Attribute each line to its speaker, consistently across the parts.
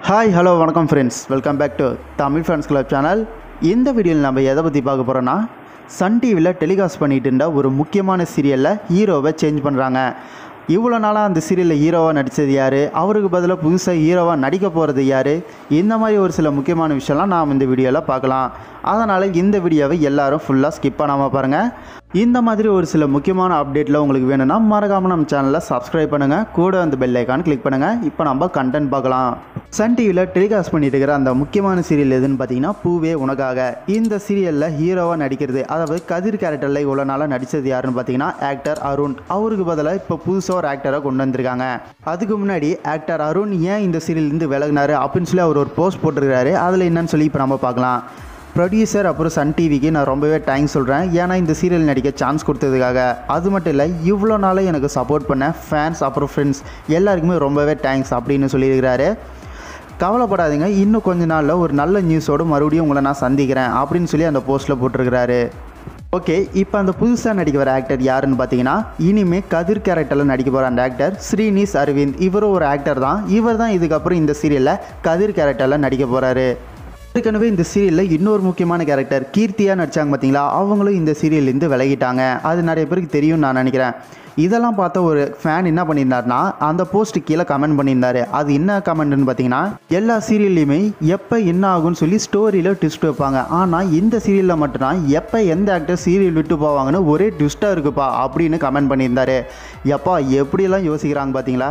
Speaker 1: hi hello வணக்கம் friends welcome back to Tamil friends club channel இந்த வீடியோவில் நம்ம எதை பற்றி பார்க்க போகிறோன்னா சன் டிவியில் டெலிகாஸ்ட் பண்ணிட்டு இருந்த ஒரு முக்கியமான சீரியலில் ஹீரோவை சேஞ்ச் பண்ணுறாங்க இவ்வளோ நாளாக அந்த சீரியலில் ஹீரோவாக நடித்தது யார் அவருக்கு பதிலாக புதுசாக ஹீரோவாக நடிக்க போகிறது யார் இந்த மாதிரி ஒரு சில முக்கியமான விஷயம்லாம் நாம் இந்த வீடியோவில் பார்க்கலாம் அதனால் இந்த வீடியோவை எல்லாரும் ஃபுல்லாக ஸ்கிப் பண்ணாமல் பாருங்கள் இந்த மாதிரி ஒரு சில முக்கியமான அப்டேட்டில் உங்களுக்கு வேணும்னா மறக்காமல் நம்ம சேனலை சப்ஸ்கிரைப் பண்ணுங்கள் கூட அந்த பெல் ஐக்கான் கிளிக் பண்ணுங்கள் இப்போ நம்ம கண்டென்ட் பார்க்கலாம் சன் டிவியில் டெலிகாஸ்ட் பண்ணிட்டு இருக்கிற அந்த முக்கியமான சீரியல் எதுன்னு பார்த்தீங்கன்னா பூவே உனக்காக இந்த சீரியலில் ஹீரோவாக நடிக்கிறது அதாவது கதிர் கேரக்டரில் இவ்வளோ நாளாக நடித்தது யாருன்னு பார்த்தீங்கன்னா ஆக்டர் அருண் அவருக்கு பதிலாக இப்போ புதுசாக ஒரு ஆக்டரை கொண்டு வந்திருக்காங்க அதுக்கு முன்னாடி ஆக்டர் அருண் ஏன் இந்த சீரியல்லேருந்து விலகினாரு அப்படின்னு சொல்லி அவர் ஒரு போஸ்ட் போட்டிருக்காரு அதில் என்னன்னு சொல்லி இப்போ நம்ம பார்க்கலாம் ப்ரொடியூசர் அப்புறம் சன் டிவிக்கு நான் ரொம்பவே தேங்க்ஸ் சொல்கிறேன் ஏன்னா இந்த சீரியல் நடிக்க சான்ஸ் கொடுத்ததுக்காக அது மட்டும் இல்லை இவ்வளோ நாளாக எனக்கு சப்போர்ட் பண்ண ஃபேன்ஸ் அப்புறம் ஃப்ரெண்ட்ஸ் எல்லாருக்குமே ரொம்பவே தேங்க்ஸ் அப்படின்னு சொல்லியிருக்கிறாரு கவலைப்படாதீங்க இன்னும் கொஞ்ச நாளில் ஒரு நல்ல நியூஸோடு மறுபடியும் உங்களை நான் சந்திக்கிறேன் அப்படின்னு சொல்லி அந்த போஸ்ட்டில் போட்டிருக்கிறாரு ஓகே இப்போ அந்த புதுசாக நடிக்க வர ஆக்டர் யாருன்னு பார்த்தீங்கன்னா இனிமே கதிர் கேரக்டரில் நடிக்க போகிற அந்த ஆக்டர் ஸ்ரீனிஸ் அரவிந்த் இவரும் ஒரு ஆக்டர் தான் இவர் தான் இதுக்கப்புறம் இந்த சீரியலில் கதிர் கேரக்டரில் நடிக்க போகிறாரு ஏற்கனவே இந்த சீரியலில் இன்னொரு முக்கியமான கேரக்டர் கீர்த்தியாக நடித்தாங்க பார்த்தீங்களா அவங்களும் இந்த சீரியல்லேருந்து விலகிட்டாங்க அது நிறைய பேருக்கு தெரியும்னு நான் நினைக்கிறேன் இதெல்லாம் பார்த்த ஒரு ஃபேன் என்ன பண்ணியிருந்தாருன்னா அந்த போஸ்ட்டு கீழே கமெண்ட் பண்ணியிருந்தாரு அது என்ன கமெண்ட்னு பார்த்தீங்கன்னா எல்லா சீரியல்லையுமே எப்போ என்ன ஆகும்னு சொல்லி ஸ்டோரியில் ட்விஸ்ட் வைப்பாங்க ஆனால் இந்த சீரியலில் மட்டும்தான் எப்போ எந்த ஆக்டர் சீரியல் விட்டு போவாங்கன்னு ஒரே ட்விஸ்ட்டாக இருக்குப்பா அப்படின்னு கமெண்ட் பண்ணியிருந்தாரு எப்பா எப்படியெல்லாம் யோசிக்கிறாங்க பார்த்தீங்களா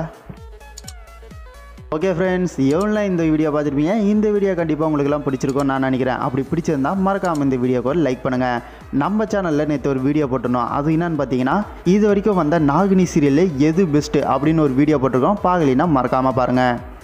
Speaker 1: ஓகே ஃப்ரெண்ட்ஸ் எவ்வளோ இந்த வீடியோ பார்த்துருப்பீங்க இந்த வீடியோ கண்டிப்பாக உங்களுக்குலாம் பிடிச்சிருக்கும்னு நான் நினைக்கிறேன் அப்படி பிடிச்சிருந்தா மறக்காமல் இந்த வீடியோக்கு லைக் பண்ணுங்கள் நம்ம சேனலில் நேற்று ஒரு வீடியோ போட்டிருந்தோம் அது என்னன்னு பார்த்தீங்கன்னா இது வரைக்கும் வந்த நாகினி சீரியலில் எது பெஸ்ட்டு அப்படின்னு ஒரு வீடியோ போட்டிருக்கோம் பார்க்கலினா மறக்காமல் பாருங்கள்